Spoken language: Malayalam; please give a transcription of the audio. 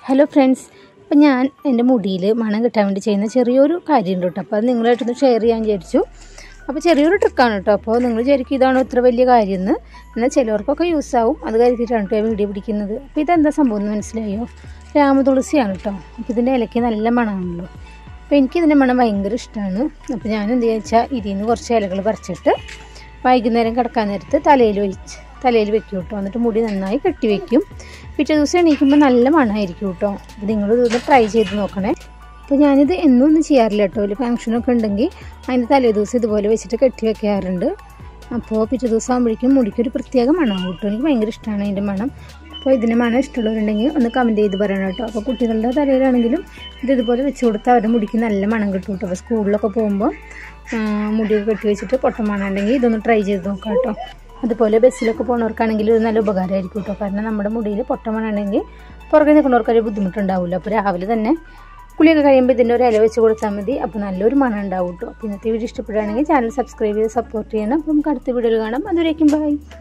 ഹലോ ഫ്രണ്ട്സ് അപ്പം ഞാൻ എൻ്റെ മുടിയിൽ മണം കിട്ടാൻ വേണ്ടി ചെയ്യുന്ന ചെറിയൊരു കാര്യമുണ്ട് കേട്ടോ അപ്പോൾ അത് നിങ്ങളായിട്ടൊന്ന് ഷെയർ ചെയ്യാൻ വിചാരിച്ചു അപ്പോൾ ചെറിയൊരു ട്രിക്കാണ് കേട്ടോ അപ്പോൾ നിങ്ങൾ വിചാരിക്കും ഇതാണ് ഇത്ര വലിയ കാര്യം എന്ന് എന്നാൽ ചിലവർക്കൊക്കെ യൂസ് ആവും അത് കരുതിയിട്ടാണ് കേട്ടോ വീഡിയോ പിടിക്കുന്നത് അപ്പോൾ ഇതെന്താ സംഭവം എന്ന് മനസ്സിലായോ രാമതുളസിയാണ് കേട്ടോ അപ്പോൾ ഇതിൻ്റെ ഇലയ്ക്ക് നല്ല മണമാണല്ലോ അപ്പോൾ എനിക്കിതിൻ്റെ മണം ഭയങ്കര ഇഷ്ടമാണ് അപ്പോൾ ഞാൻ എന്ത് വെച്ചാൽ ഇതിൽ നിന്ന് കുറച്ച് ഇലകൾ പറിച്ചിട്ട് വൈകുന്നേരം കിടക്കാൻ നേരത്ത് തലയിൽ വെച്ച് തലയിൽ വെക്കും കേട്ടോ എന്നിട്ട് മുടി നന്നായി കെട്ടി വെക്കും പിറ്റേ ദിവസം എണീക്കുമ്പോൾ നല്ല മണമായിരിക്കും കേട്ടോ അപ്പോൾ നിങ്ങൾ ഇതൊന്ന് ട്രൈ ചെയ്ത് നോക്കണേ അപ്പോൾ ഞാനിത് എന്നും ഒന്നും ചെയ്യാറില്ല കേട്ടോ വലിയ ഫംഗ്ഷനൊക്കെ ഉണ്ടെങ്കിൽ അതിൻ്റെ തലേ ദിവസം ഇതുപോലെ വെച്ചിട്ട് കെട്ടി വെക്കാറുണ്ട് അപ്പോൾ പിറ്റേ ദിവസം ആകുമ്പോഴേക്കും മുടിക്കൊരു പ്രത്യേക മണമാവും കേട്ടോ എനിക്ക് ഭയങ്കര ഇഷ്ടമാണ് അതിൻ്റെ മണം അപ്പോൾ ഇതിൻ്റെ മണം ഇഷ്ടമുള്ളവരുണ്ടെങ്കിൽ ഒന്ന് കമൻറ്റ് ചെയ്ത് പറയണം കേട്ടോ അപ്പോൾ കുട്ടികളുടെ തലയിലാണെങ്കിലും ഇത് ഇതുപോലെ വെച്ച് കൊടുത്താൽ അവരുടെ മുടിക്ക് നല്ല മണം കിട്ടും കേട്ടോ അപ്പോൾ സ്കൂളിലൊക്കെ പോകുമ്പോൾ മുടിയൊക്കെ കെട്ടി വെച്ചിട്ട് പൊട്ട മണം ഉണ്ടെങ്കിൽ ഇതൊന്ന് ട്രൈ ചെയ്ത് നോക്കാം കേട്ടോ അതുപോലെ ബസ്സിലൊക്കെ പോകുന്നവർക്കാണെങ്കിൽ ഇത് നല്ല ഉപകാരമായിരിക്കും കേട്ടോ കാരണം നമ്മുടെ മുടിയിൽ പൊട്ട മണം ഉണ്ടെങ്കിൽ പുറകെ നിൽക്കുന്നവർക്ക് ഒരു ബുദ്ധിമുട്ടുണ്ടാവില്ല അപ്പോൾ രാവിലെ തന്നെ കുളിയൊക്കെ കഴിയുമ്പോൾ ഇതിൻ്റെ ഒരു ഇല വെച്ച് കൊടുത്താൽ മതി അപ്പോൾ നല്ലൊരു മണം ഉണ്ടാവും കേട്ടോ അപ്പോൾ ഇന്നത്തെ വീഡിയോ ഇഷ്ടപ്പെടുകയാണെങ്കിൽ ചാനൽ സബ്സ്ക്രൈബ് ചെയ്ത് സപ്പോർട്ട് ചെയ്യണം അപ്പം നമുക്ക് അടുത്ത വീഡിയോയിൽ കാണാം അതുവരേക്കും ബൈ